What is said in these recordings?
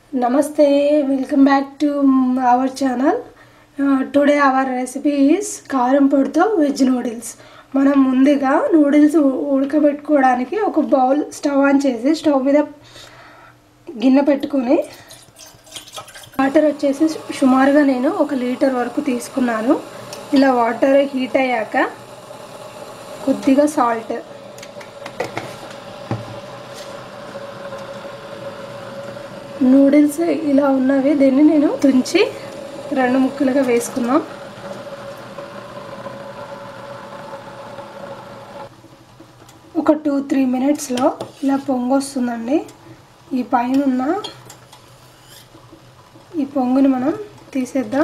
నమస్తే welcome back to our channel today our recipe is కారం పొడితో వెజ్ నూడిల్స్ మనం ముందుగా నూడిల్స్ ఉడకబెట్టుకోవడానికి ఒక బౌల్ స్టవ్ ఆన్ చేసి స్టవ్ మీద గిన్నె పెట్టుకొని వాటర్ వచ్చేసి సుమారుగా నేను ఒక లీటర్ వరకు తీసుకున్నాను ఇలా వాటర్ హీట్ అయ్యాక కొద్దిగా సాల్ట్ నూడిల్స్ ఇలా ఉన్నవి దీన్ని నేను తుంచి రెండు ముక్కలుగా వేసుకున్నాం ఒక టూ త్రీ మినిట్స్లో ఇలా పొంగు వస్తుందండి ఈ పైన ఉన్న ఈ పొంగుని మనం తీసేద్దాం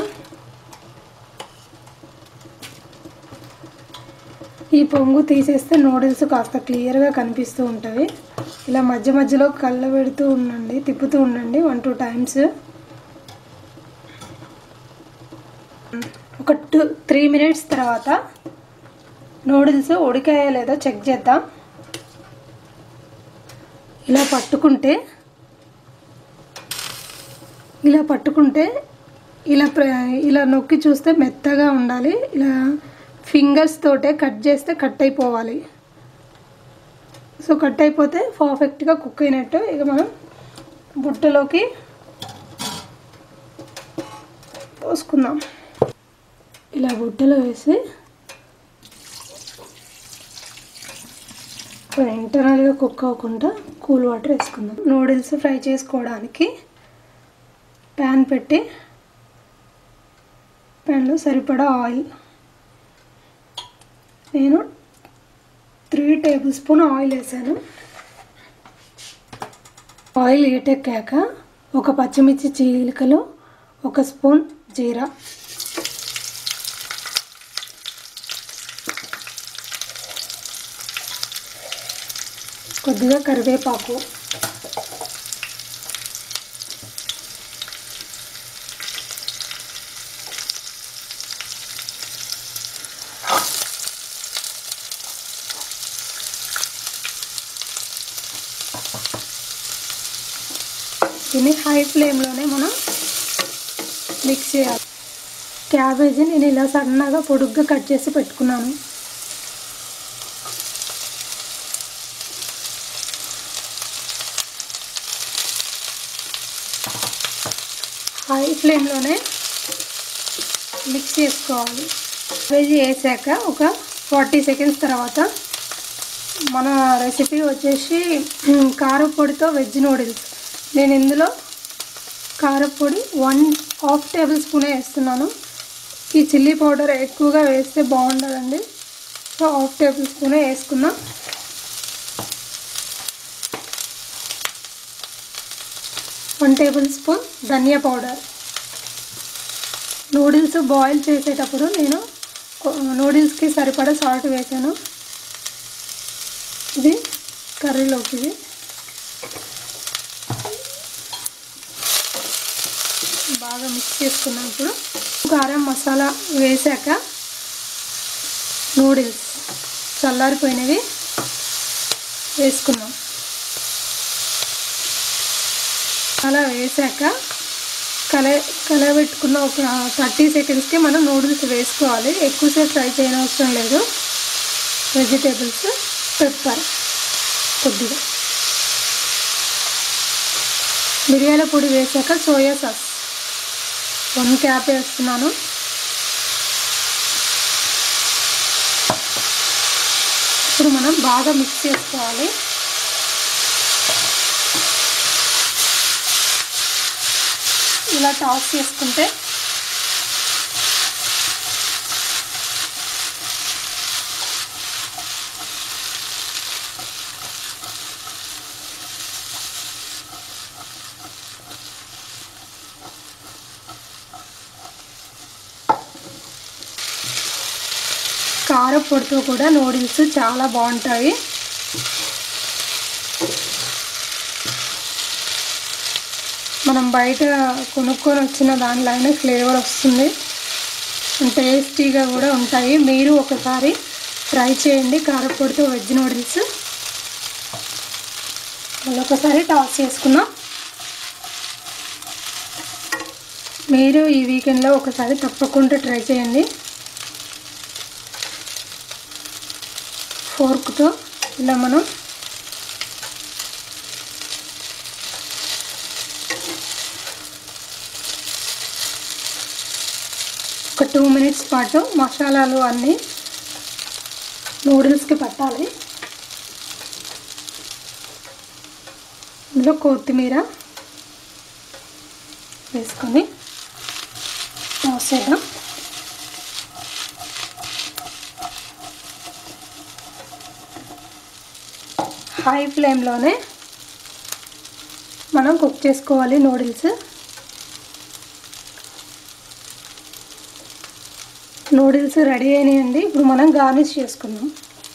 ఈ పొంగు తీసేస్తే నూడిల్స్ కాస్త క్లియర్గా కనిపిస్తూ ఉంటాయి ఇలా మధ్య మధ్యలో కళ్ళ పెడుతూ ఉండండి తిప్పుతూ ఉండండి వన్ టూ టైమ్స్ ఒక టూ త్రీ మినిట్స్ తర్వాత నూడిల్స్ ఉడికాయో లేదో చెక్ చేద్దాం ఇలా పట్టుకుంటే ఇలా పట్టుకుంటే ఇలా ప్ర ఇలా నొక్కి చూస్తే మెత్తగా ఉండాలి ఇలా ఫింగర్స్ తోటే కట్ చేస్తే కట్ అయిపోవాలి సో కట్ అయిపోతే పర్ఫెక్ట్గా కుక్ అయినట్టు ఇక మనం బుట్టలోకి పోసుకుందాం ఇలా బుట్టలో వేసి ఇంటర్నల్గా కుక్ అవ్వకుండా కూల్ వాటర్ వేసుకుందాం నూడిల్స్ ఫ్రై చేసుకోవడానికి ప్యాన్ పెట్టి ప్యాన్లో సరిపడా ఆయిల్ నేను త్రీ టేబుల్ స్పూన్ ఆయిల్ వేసాను ఆయిల్ హీటెక్కాక ఒక పచ్చిమిర్చి చీలికలు ఒక స్పూన్ జీరా కొద్దిగా కరివేపాకు దీన్ని హై ఫ్లేమ్లోనే మనం మిక్స్ చేయాలి క్యాబేజీ నేను ఇలా సన్నగా పొడుగ్గా కట్ చేసి పెట్టుకున్నాను హై ఫ్లేమ్లోనే మిక్స్ చేసుకోవాలి క్యాబేజీ వేసాక ఒక ఫార్టీ సెకండ్స్ తర్వాత మన రెసిపీ వచ్చేసి కారపొడితో వెజ్ నూడిల్స్ నేను ఇందులో కారపొడి వన్ హాఫ్ టేబుల్ స్పూనే వేస్తున్నాను ఈ చిల్లీ పౌడర్ ఎక్కువగా వేస్తే బాగుండదండి సో హాఫ్ టేబుల్ స్పూనే వేసుకున్నాం వన్ టేబుల్ స్పూన్ ధనియా పౌడర్ నూడిల్స్ బాయిల్ చేసేటప్పుడు నేను నూడిల్స్కి సరిపడా సాల్ట్ వేసాను ఇది కర్రీలోకి ఇది బాగా మిక్స్ చేసుకున్నాం ఇప్పుడు కారం మసాలా వేసాక నూడిల్స్ చల్లారిపోయినవి వేసుకున్నాం అలా వేసాక కల కలబెట్టుకున్న ఒక థర్టీ సెకండ్స్కి మనం నూడిల్స్ వేసుకోవాలి ఎక్కువసేపు ఫ్రై చేయనవసరం లేదు వెజిటేబుల్స్ పెప్పర్ కొద్దిగా మిరియాల పొడి వేసాక సోయా సాస్ వన్ క్యాప్ వేస్తున్నాను ఇప్పుడు మనం బాగా మిక్స్ చేసుకోవాలి ఇలా టాస్ చేసుకుంటే కారపొడితో కూడా నూడిల్స్ చాలా బాగుంటాయి మనం బయట కొనుక్కొని వచ్చిన దానిలోనే ఫ్లేవర్ వస్తుంది టేస్టీగా కూడా ఉంటాయి మీరు ఒకసారి ట్రై చేయండి కారపొడితో వెజ్ నూడిల్స్ మళ్ళీ ఒకసారి టాస్ చేసుకుందాం మీరు ఈ వీకెండ్లో ఒకసారి తప్పకుండా ట్రై చేయండి ఫోర్క్తో ఇలా మనం ఒక టూ మినిట్స్ పాటు మసాలాలు అన్నీ నూడిల్స్కి పట్టాలి ఇందులో కొత్తిమీర వేసుకొని పోసేద్దాం హై ఫ్లేమ్లోనే మనం కుక్ చేసుకోవాలి నూడిల్స్ నూడిల్స్ రెడీ అయినాయండి ఇప్పుడు మనం గార్నిష్ చేసుకుందాం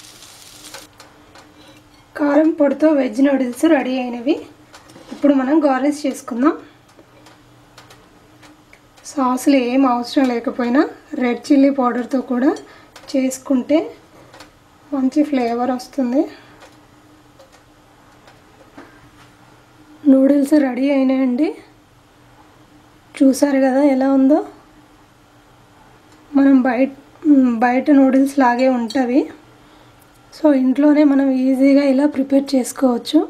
కారం పొడితో వెజ్ నూడిల్స్ రెడీ అయినవి ఇప్పుడు మనం గార్నిష్ చేసుకుందాం సాసులు ఏం అవసరం లేకపోయినా రెడ్ చిల్లీ పౌడర్తో కూడా చేసుకుంటే మంచి ఫ్లేవర్ వస్తుంది నూడిల్స్ రెడీ అయినాయండి చూసారు కదా ఎలా ఉందో మనం బయట బయట నూడిల్స్ లాగే ఉంటవి సో ఇంట్లోనే మనం ఈజీగా ఇలా ప్రిపేర్ చేసుకోవచ్చు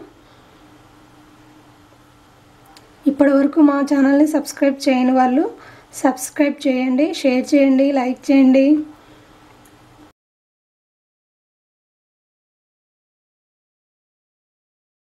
ఇప్పటివరకు మా ఛానల్ని సబ్స్క్రైబ్ చేయని వాళ్ళు సబ్స్క్రైబ్ చేయండి షేర్ చేయండి లైక్ చేయండి